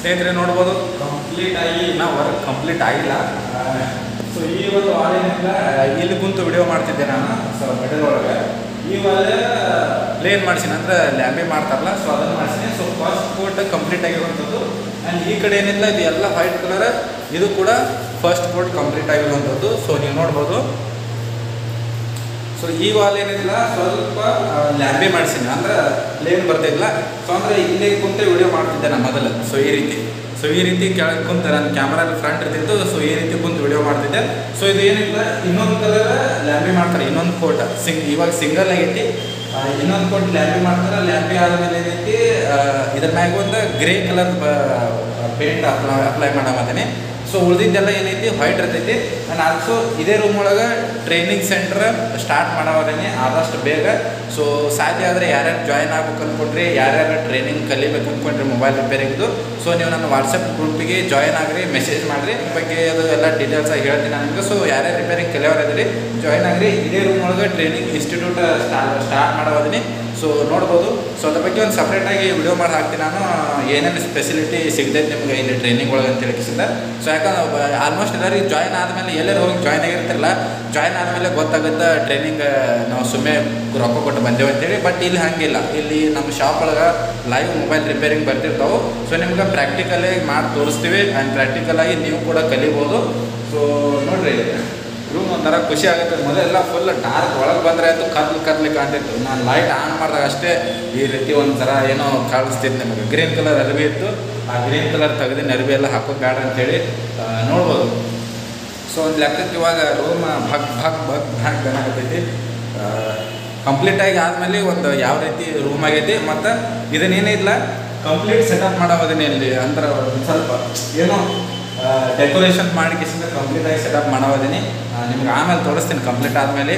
ಸ್ನೇಹಿತರೆ ನೋಡ್ಬೋದು ಕಂಪ್ಲೀಟ್ ಆಗಿ ಇನ್ನೂ ವರ್ಕ್ ಕಂಪ್ಲೀಟ್ ಆಗಿಲ್ಲ ಸೊ ಈ ಒಂದು ವಾಲ್ ಏನಿಲ್ಲ ಇಲ್ಲಿ ಕುಂತು ವಿಡಿಯೋ ಮಾಡ್ತಿದ್ದೆ ನಾನು ಸೊ ಮಿಡಲ್ ಒಳಗೆ ಈ ವಾಲ್ ಪ್ಲೇನ್ ಮಾಡ್ಸಿನಿ ಅಂದ್ರೆ ಲ್ಯಾಂಬಿ ಮಾಡ್ತಾರಲ್ಲ ಸೊ ಅದನ್ನು ಮಾಡ್ಸಿನಿ ಸೊ ಫಸ್ಟ್ ಕೋಟ್ ಕಂಪ್ಲೀಟ್ ಆಗಿರುವಂಥದ್ದು ಆ್ಯಂಡ್ ಈ ಕಡೆ ಏನಿಲ್ಲ ಇದು ಎಲ್ಲ ವೈಟ್ ಕಲರ್ ಇದು ಕೂಡ ಫಸ್ಟ್ ಕೋಟ್ ಕಂಪ್ಲೀಟ್ ಆಗಿರುವಂಥದ್ದು ಸೊ ನೀವು ನೋಡ್ಬೋದು ಸೊ ಈ ವಾಲ್ ಏನಿಲ್ಲ ಸ್ವಲ್ಪ ಲ್ಯಾಂಬಿ ಮಾಡಿಸಿನಿ ಅಂದ್ರೆ ಪ್ಲೇನ್ ಬರ್ತಿಲ್ಲ ಸೊ ಅಂದ್ರೆ ಇಲ್ಲೇ ಕುಂತೆ ವಿಡಿಯೋ ಮಾಡ್ತಿದ್ದೆ ನಾನು ಮೊದಲು ಸೊ ಈ ರೀತಿ ಸೊ ಈ ರೀತಿ ಕೆಳಗೆ ಕುಂತ ನನ್ನ ಕ್ಯಾಮ್ರಾ ಫ್ರಂಟ್ ಇರ್ತಿತ್ತು ಸೊ ಈ ರೀತಿ ಕುಂತು ವಿಡಿಯೋ ಮಾಡ್ತಿದ್ದೆ ಸೊ ಇದು ಏನಿಲ್ಲ ಇನ್ನೊಂದು ಕಲರ್ ಲ್ಯಾಂಬಿ ಮಾಡ್ತಾರೆ ಇನ್ನೊಂದು ಕೋಟ್ ಸಿಂಗ್ ಇವಾಗ ಸಿಂಗಲ್ ಆಗೈತಿ ಆ, ಇನ್ನೊಂದು ಕೋಟ್ ಲ್ಯಾಂಬಿ ಮಾಡ್ತಾರೆ ಲ್ಯಾಂಬಿ ಆದಮೇಲೆ ಏನೈತಿ ಆ, ಇದ್ರ ಮ್ಯಾಗ ಒಂದು grey colour paint apply apply ಮಾಡಮತ್ತೀನಿ ಸೊ ಉಳಿದಿದ್ದೆಲ್ಲ ಏನೈತಿ ವೈಟ್ ಇರ್ತೈತಿ ಆ್ಯಂಡ್ ಆಲ್ಸೋ ಇದೇ ರೂಮ್ ಒಳಗೆ ಟ್ರೈನಿಂಗ್ ಸೆಂಟರ್ ಸ್ಟಾರ್ಟ್ ಮಾಡೋವರೇನೆ ಆದಷ್ಟು ಬೇಗ ಸೊ ಸಾಧ್ಯ ಆದರೆ ಯಾರ್ಯಾರು ಜಾಯ್ನ್ ಆಗ್ಬೇಕು ಅಂದ್ಕೊಂಡ್ರಿ ಯಾರ್ಯಾರು ಟ್ರೈನಿಂಗ್ ಕಲಿಬೇಕು ಅಂದ್ಕೊಂಡ್ರಿ ಮೊಬೈಲ್ ರಿಪೇರಿಂಗ್ದು ಸೊ ನೀವು ನನ್ನ ವಾಟ್ಸಪ್ ಗ್ರೂಪಿಗೆ ಜಾಯ್ನ್ ಆಗ್ರಿ ಮೆಸೇಜ್ ಮಾಡಿರಿ ನಿಮ್ಮ ಬಗ್ಗೆ ಅದು ಎಲ್ಲ ಡೀಟೇಲ್ಸ್ ಆಗಿ ಹೇಳ್ತೀನಿ ನಾನು ನಿಮಗೆ ಸೊ ಯಾರ್ಯಾರು ರಿಪೇರಿಂಗ್ ಕಲಿಯೋರು ಇದ್ರಿ ಜಾಯ್ನ್ ಆಗ್ರಿ ಇದೇ ರೂಮ್ ಒಳಗೆ ಟ್ರೈನಿಂಗ್ ಇನ್ಸ್ಟಿಟ್ಯೂಟ್ ಸ್ಟಾರ್ಟ್ ಸ್ಟಾರ್ಟ್ ಮಾಡೋದೀನಿ ಸೊ ನೋಡ್ಬೋದು ಸೊ ಅದ್ರ ಬಗ್ಗೆ ಒಂದು ಸಪ್ರೇಟಾಗಿ ವಿಡಿಯೋ ಮಾಡಿ ಹಾಕ್ತೀನಿ ನಾನು ಏನೇನು ಸ್ಪೆಸಿಲಿಟಿ ಸಿಗ್ತೈತೆ ನಿಮ್ಗೆ ಇಲ್ಲಿ ಟ್ರೈನಿಂಗ್ ಒಳಗೆ ಅಂತ ತಿಳಿಸಿದ್ದೆ ಸೊ ಯಾಕಂದ್ರೆ ಆಲ್ಮೋಸ್ಟ್ ಎಲ್ಲರಿಗೆ ಜಾಯ್ನ್ ಆದಮೇಲೆ ಎಲ್ಲರೂ ಹೋಗಿ ಜಾಯ್ನ್ ಆಗಿರ್ತಿರಲ್ಲ ಜಾಯ್ನ್ ಆದಮೇಲೆ ಗೊತ್ತಾಗುತ್ತೆ ಟ್ರೈನಿಂಗ್ ನಾವು ಸುಮ್ಮನೆ ರೊಕ್ಕ ಕೊಟ್ಟು ಬಂದೇವೆ ಅಂತೇಳಿ ಬಟ್ ಇಲ್ಲಿ ಹಂಗಿಲ್ಲ ಇಲ್ಲಿ ನಮ್ಮ ಶಾಪ್ ಒಳಗೆ ಲೈವ್ ಮೊಬೈಲ್ ರಿಪೇರಿಂಗ್ ಬರ್ತಿರ್ತಾವೆ ಸೊ ನಿಮ್ಗೆ ಪ್ರಾಕ್ಟಿಕಲಾಗಿ ಮಾಡಿ ತೋರಿಸ್ತೀವಿ ಆ್ಯಂಡ್ ಪ್ರಾಕ್ಟಿಕಲಾಗಿ ನೀವು ಕೂಡ ಕಲಿಬೋದು ಸೊ ನೋಡ್ರಿ ರೂಮ್ ಒಂಥರ ಖುಷಿ ಆಗುತ್ತೆ ಮೊದಲೆಲ್ಲ ಫುಲ್ ಡಾರ್ಕ್ ಒಳಗೆ ಬಂದರೆ ಅದು ಕತ್ಲು ಕತ್ಲಿ ಕಾಣ್ತಿತ್ತು ನಾನು ಲೈಟ್ ಆನ್ ಮಾಡಿದಾಗ ಅಷ್ಟೇ ಈ ರೀತಿ ಒಂಥರ ಏನೋ ಕಾಣಿಸ್ತಿತ್ತು ನಿಮಗೆ ಗ್ರೀನ್ ಕಲರ್ ಅರಿವಿ ಇತ್ತು ಆ ಗ್ರೀನ್ ಕಲರ್ ತೆಗೆದಿನ ಅರಿವಿ ಎಲ್ಲ ಹಾಕೋದು ಬೇಡ ಅಂತೇಳಿ ಆ, ನೋಡ್ಬೋದು ಸೊ ಒಂದು ಲೆಕ್ಕಕ್ಕೆ ಇವಾಗ ರೂಮ್ ಭಗ್ ಭಗ್ ಭಗ್ ಭಗ್ ಆಗತೈತಿ ಕಂಪ್ಲೀಟಾಗಿ ಆದಮೇಲೆ ಒಂದು ಯಾವ ರೀತಿ ರೂಮ್ ಆಗೈತಿ ಮತ್ತು ಇದನ್ನೇನಿಲ್ಲ ಕಂಪ್ಲೀಟ್ ಸೆಟಪ್ ಮಾಡೋದನ್ನೇ ಇಲ್ಲಿ ಅಂದ್ರೆ ಒಂದು ಸ್ವಲ್ಪ ಏನೋ ಡೆಕೋರೇಷನ್ ಮಾಡಿ ಕಿಸಿಂದ ಕಂಪ್ಲೀಟಾಗಿ ಸೆಟಪ್ ಮಾಡೋದೀನಿ ನಿಮ್ಗೆ ಆಮೇಲೆ ತೋರಿಸ್ತೀನಿ ಕಂಪ್ಲೀಟ್ ಆದಮೇಲೆ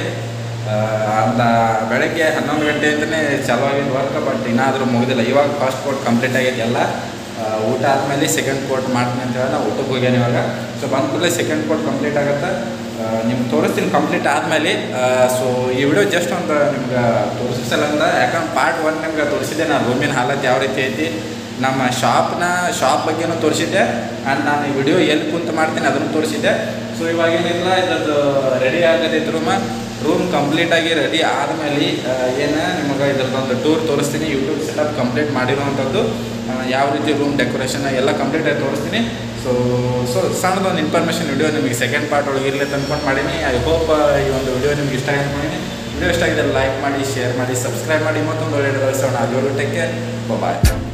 ಅಂತ ಬೆಳಗ್ಗೆ ಹನ್ನೊಂದು ಗಂಟೆಯಿಂದನೇ ಚಾಲೂ ಆಗಿದ್ದು ವರ್ಕ್ ಬಟ್ ಇನ್ನಾದರೂ ಮುಗಿದಿಲ್ಲ ಇವಾಗ ಫಸ್ಟ್ ಕೋಟ್ ಕಂಪ್ಲೀಟ್ ಆಗೈತಿ ಎಲ್ಲ ಆ, ಊಟ ಆದಮೇಲೆ ಸೆಕೆಂಡ್ ಕೋಟ್ ಮಾಡ್ತೀನಿ ಅಂತ ಹೇಳಿ ನಾವು ಊಟಕ್ಕೆ ಹೋಗ್ಯಾನ ಇವಾಗ ಸೊ ಬಂದ ಕೂಡಲೇ ಸೆಕೆಂಡ್ ಕೋಟ್ ಕಂಪ್ಲೀಟ್ ಆಗುತ್ತೆ ನಿಮ್ಗೆ ತೋರಿಸ್ತೀನಿ ಕಂಪ್ಲೀಟ್ ಆದಮೇಲೆ ಸೊ ಈ ವಿಡಿಯೋ ಜಸ್ಟ್ ಒಂದು ನಿಮ್ಗೆ ತೋರಿಸಲ್ಲ ಅಂತ ಯಾಕಂದ್ರೆ ಪಾರ್ಟ್ ಒನ್ ನಿಮ್ಗೆ ತೋರಿಸಿದ್ದೆ ನಾನು ರೂಮಿನ ಹಾಲತ್ ಯಾವ ರೀತಿ ಐತಿ ನಮ್ಮ ಶಾಪ್ನ ಶಾಪ್ ಬಗ್ಗೆನೂ ತೋರಿಸಿದ್ದೆ ಆ್ಯಂಡ್ ನಾನು ಈ ವಿಡಿಯೋ ಎಲ್ಲಿ ಕುಂತು ಮಾಡ್ತೀನಿ ಅದನ್ನು ತೋರಿಸಿದ್ದೆ ಸೊ ಇವಾಗ ಏನಿಲ್ಲ ಇದ್ರದ್ದು ರೆಡಿ ಆಗತೈತೆ ರೂಮ ರೂಮ್ ಕಂಪ್ಲೀಟಾಗಿ ರೆಡಿ ಆದಮೇಲೆ ಏನು ನಿಮಗೆ ಇದ್ರದ್ದೊಂದು ಟೂರ್ ತೋರಿಸ್ತೀನಿ ಯೂಟ್ಯೂಬ್ ಸೆಟಪ್ ಕಂಪ್ಲೀಟ್ ಮಾಡಿರುವಂಥದ್ದು ಆ, ಯಾವ ರೀತಿ ರೂಮ್ ಡೆಕೋರೇಷನ್ ಎಲ್ಲ ಕಂಪ್ಲೀಟಾಗಿ ತೋರಿಸ್ತೀನಿ ಸೊ ಸೊ ಸಣ್ಣದೊಂದು ಇನ್ಫಾರ್ಮೇಷನ್ ವಿಡಿಯೋ ನಿಮಗೆ ಸೆಕೆಂಡ್ ಪಾರ್ಟ್ ಒಳಗೆ ಇರಲಿ ಅಂದ್ಕೊಂಡು ಮಾಡೀನಿ ಐ ಹೋಪ್ ಈ ಒಂದು ವಿಡಿಯೋ ನಿಮ್ಗೆ ಇಷ್ಟ ಆಗಿದೆ ಮಾಡೀನಿ ವಿಡಿಯೋ ಇಷ್ಟ ಆಗಿದೆ ಲೈಕ್ ಮಾಡಿ ಶೇರ್ ಮಾಡಿ ಸಬ್ಸ್ಕ್ರೈಬ್ ಮಾಡಿ ಮತ್ತೊಂದು ಒಳ್ಳೆ ಕಳಿಸೋಣ ಅಲ್ಲಿವರೆಗೂ ಟೆಕ್ ಕೇರ್ ಬಾಯ್